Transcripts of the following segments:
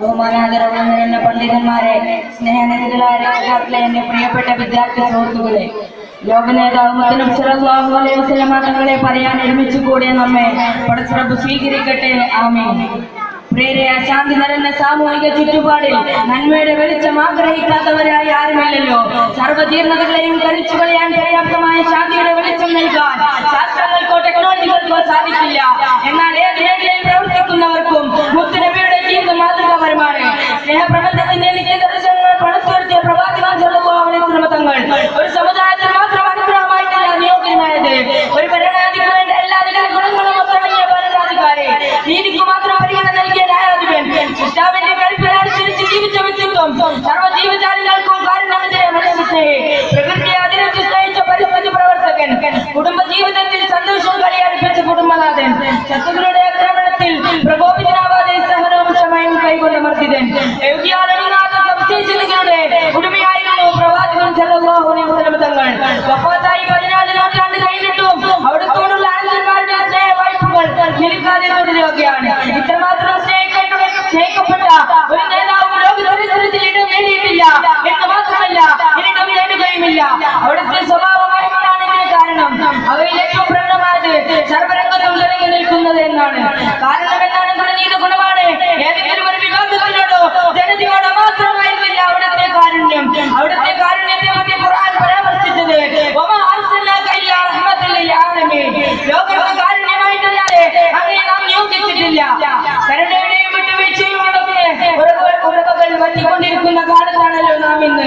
ബഹുമാനാദരവുള്ള നിറഞ്ഞ പണ്ഡിതന്മാരെ സ്നേഹനിധികളായ രക്ഷിതാക്കളെ എന്റെ പ്രിയപ്പെട്ട വിദ്യാർത്ഥി സുഹൃത്തുക്കളെ ലോക നേതാവ് മുത്തനം സല്ലല്ലാഹു അലൈഹി വസല്ലമ തങ്ങളെ പറയാൻ ഒരുമിച്ച് കൂടിയ നമ്മെ പടച്ചിറപ്പ് സ്വീകരിക്കട്ടെ ആമീൻ പ്രിയരെ അശാന്തി നിറഞ്ഞ സാമൂഹിക ചുറ്റുപാടിൽ നന്മയുടെ വെളിച്ചം ആഗ്രഹിക്കാത്തവരായി ആരുമില്ലല്ലോ സർവ്വജീർണതകളെയും കരിച്ചു കളയാൻ പര്യാപ്തമായ ശാന്തിയുടെ വെളിച്ചം നൽകാൻ ശാസ്ത്രങ്ങൾക്കോ ടെക്നോളജികൾക്കോ സാധിക്കില്ല എന്നാൽ ഏത് മേഖലയിൽ പ്രവർത്തിക്കുന്നവർക്കും മുത്തുനബിയുടെ ജീവിതം മാതൃകാപരമാണ് സ്നേഹപ്രബന്ധത്തിന്റെ നിത്യദർശനങ്ങൾ പണത്തുയർത്തിയ പ്രവാചകൻ സല്ലല്ലാഹു അലൈഹി വസല്ലമ തങ്ങൾ ഒരു സമുദായത്തിൽ മാത്രം അനുഗ്രഹമായിട്ടല്ല നിയോഗിതമായത് ഒരു ഭരണാധികാരി വേണ്ട എല്ലാ അധികാര ഗുണങ്ങളും ഒത്തടങ്ങിയ ഭരണാധികാരി നീതിക്ക് മാത്രം പരിഗണന നൽകിയ ന്യായാധിപൻ സൃഷ്ടാവിന്റെ കൽപ്പനനുസരിച്ച് ജീവിച്ച വ്യക്തിത്വം സർവ്വ ജീവജാലങ്ങൾക്കും കാരണമെതിരെ മനസ്സിലായി പ്രകൃതിയെ അതിരച്ച് സ്നേഹിച്ച പരിസ്ഥിതി പ്രവർത്തകൻ കുടുംബ ജീവിതത്തിൽ സന്തോഷവും കളിയടുപ്പിച്ച കുടുംബനാഥൻ ശത്രുക്കളുടെ ആക്രമണത്തിൽ പ്രകോപിതനാവാതെ സഹനവും ക്ഷമയും കൈകൊണ്ട മർദ്ദിതൻ യോഗ്യാലണിനാഥ സബ്സ്റ്റേഷനുകളുടെ ഉടമയായിരുന്നു പ്രവാചകൻ സല്ലല്ലാഹു അലൈഹി വസല്ലം തങ്ങൾ വഫാത്തായി പതിനാല് നൂറ്റാണ്ട് കഴിഞ്ഞിട്ടും അവിടത്തോടുള്ള ആനന്ദന്മാരുടെ സ്നേഹ വായ്പകൾ നിൽക്കാതെ തുടരുകയാണ് ഇത്രമാത്രം സ്നേഹിക്കപ്പെട്ട സ്നേഹിക്കപ്പെട്ട ഒരു നേതാവും ലോക ചരിത്രത്തിൽ ഇടം നേടിയിട്ടില്ല എന്ന് മാത്രമല്ല ഇനിയും നേടുകയുമില്ല അവിടുത്തെ സ്വഭാവമായതാണ് ഇതിന് കാരണം അവയിൽ ഏറ്റവും പ്രകടമായത് സർവരംഗത്തും തിളങ്ങി നിൽക്കുന്നത് എന്നാണ് കാരണം എന്നാണ് ഗുണനീത ഗുണമാണ് ഏതെങ്കിലും ഒരു വിഭാഗത്തിനോടോ ജനതയോടോ മാത്രമായിരുന്നില്ല അവിടുത്തെ കാരുണ്യം അവിടുത്തെ കാരുണ്യത്തെ പറ്റി ഖുർആൻ പരാമർശിച്ചത് വമാ അർസൽനാക ഇല്ലാ റഹ്മത്തൽ ലിൽ ആലമീൻ ലോകർക്ക് കാരുണ്യമായിട്ടല്ലാതെ അങ്ങനെ നാം നിയോഗിച്ചിട്ടില്ല കരുണയുടെയും വിട്ടുവീഴ്ചയും നടക്കുന്ന ഉറവകൾ വറ്റിക്കൊണ്ടിരിക്കുന്ന കാലത്താണല്ലോ നാം ഇന്ന്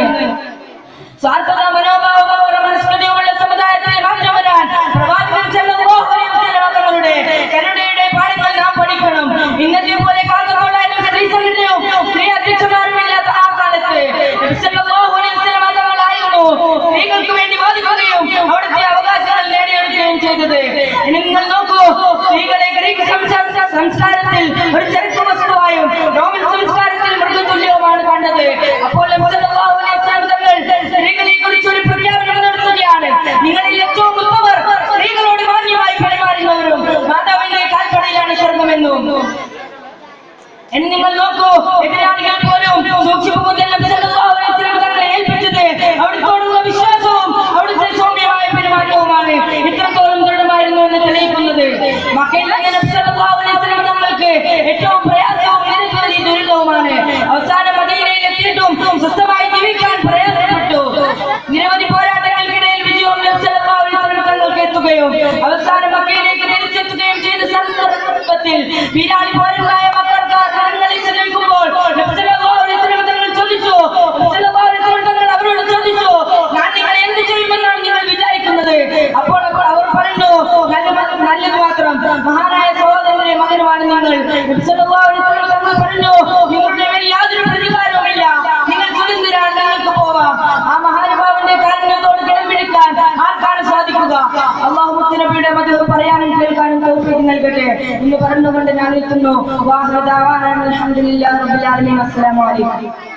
സ്വാർത്ഥത മനോഭാവമോ മനസ്കതയുമുള്ള സമുദായത്തിൽ മാറ്റം വരാൻ പ്രവാചകൻ സല്ലല്ലാഹു അലൈഹി വസല്ലം തങ്ങളുടെ കരുണയുടെ പാഠങ്ങൾ നാം പഠിക്കണം ഇന്നത്തെ പോലെ കാക്കത്തോടായാലും സ്ത്രീ സംഘടനയും സ്ത്രീ അധ്യക്ഷന്മാരും ഇല്ലാത്ത ആ കാലത്ത് നബി സല്ലല്ലാഹു അലൈഹി വസല്ലം തങ്ങളായിരുന്നു സ്ത്രീകൾക്ക് വേണ്ടി വാദിക്കുകയും അവിടുത്തെ അവകാശങ്ങൾ നേടിയെടുക്കുകയും ചെയ്തത് ഇനി നിങ്ങൾ നോക്കൂ സ്ത്രീകളെ ഗ്രീക്ക് സംസ്കാര- സംസ്കാരത്തിൽ ഒരു ചരിത്ര വസ്തുവായും റോമൻ സംസ്കാരത്തിൽ മൃഗതുല്യവുമാണ് കണ്ടത് അപ്പോൾ നബി സല്ലല്ലാഹു അലൈഹി വസല്ലം തങ്ങൾ സ്ത്രീകളെ കുറിച്ച് ഒരു പ്രഖ്യാപനം നടത്തുകയാണ് നിങ്ങളിൽ ഏറ്റവും ഉത്തമർ സ്ത്രീകളോട് മാന്യമായി പെരുമാറുന്നവരും മാതാവിന്റെ കാൽപ്പടയിലാണ് സ്വർഗമെന്നും എന്ന് നിങ്ങൾ നോക്കൂ എതിരാളികൾ പോലും സൂക്ഷിപ്പ് മുതൽ നബി സല്ലല്ലാഹു അലൈഹി വസല്ലം തങ്ങളെ ഏൽപ്പിച്ചത് അവിടുത്തോടുള്ള വിശ്വാസവും അവിടുത്തെ സൗമ്യമായ പെരുമാറ്റവുമാണ് ഇത്രത്തോളം ദൃഢമായിരുന്നു എന്ന് തെളിയിക്കുന്നത് മക്കയിൽ തന്നെ നബി സല്ലല്ലാഹു അലൈഹി വസല്ലം തങ്ങൾക്ക് ഏറ്റവും പ്രയാസവും നിരവധി ദുരിതവുമാണ് അവസാനം മദീനയിൽ എത്തിയിട്ടും സ്വസ്ഥമായി ജീവിക്കാൻ പ്രയാസപ്പെട്ടു നിരവധി പോരാട്ടങ്ങൾക്കിടയിൽ വിജയവും നബി സല്ലല്ലാഹു അലൈഹി വസല്ലം തങ്ങൾക്ക് എത്തുകയും അവസാനം മക്കയിലേക്ക് തിരിച്ചെത്തുകയും ചെയ്ത സന്ദർഭത്തിൽ വീരാളി പോരന്മാരായ മക്കൾക്കാർ കരങ്ങളിൽ ശ്രമിക്കുമ്പോൾ നബി സല്ലല്ലാഹു അലൈഹി വസല്ലം തങ്ങൾ ചോദിച്ചു നബി സല്ലല്ലാഹു അലൈഹി വസല്ലം തങ്ങൾ അവരോട് ചോദിച്ചു ഞാൻ നിങ്ങളെ എന്ത് ചെയ്യുമെന്നാണ് നിങ്ങൾ വിചാരിക്കുന്നത് അപ്പോൾ അവർ- അവർ പറഞ്ഞു നല്ല നല്ലത് മാത്രം മഹാനായ സഹോദരന്റെ മകനുമാണ് നിങ്ങൾ നബി സല്ലല്ലാഹു അലൈഹി വസല്ലം തങ്ങൾ പറഞ്ഞു നിങ്ങളുടെ മേൽ യാതൊരു പ്രതികാരവുമില്ല നിങ്ങൾ സ്വതന്ത്രരാണ് നിങ്ങൾക്ക് പോവാം ആ മഹാനുഭാവന്റെ കാരണത്തോട് കിടപിടിക്കാൻ ആർക്കാണ് സാധിക്കുക അള്ളാഹു മുത്തനബിയുടെ മതം പറയാനും കേൾക്കാനും തൗഫീഖ് നൽകട്ടെ എന്ന് പറഞ്ഞുകൊണ്ട് ഞാൻ നിൽക്കുന്നു വാഹുദാവാൻ അൽഹംദുലില്ലാഹി റബ്ബിൽ ആലമീൻ അസ്സലാമു അലൈക്കും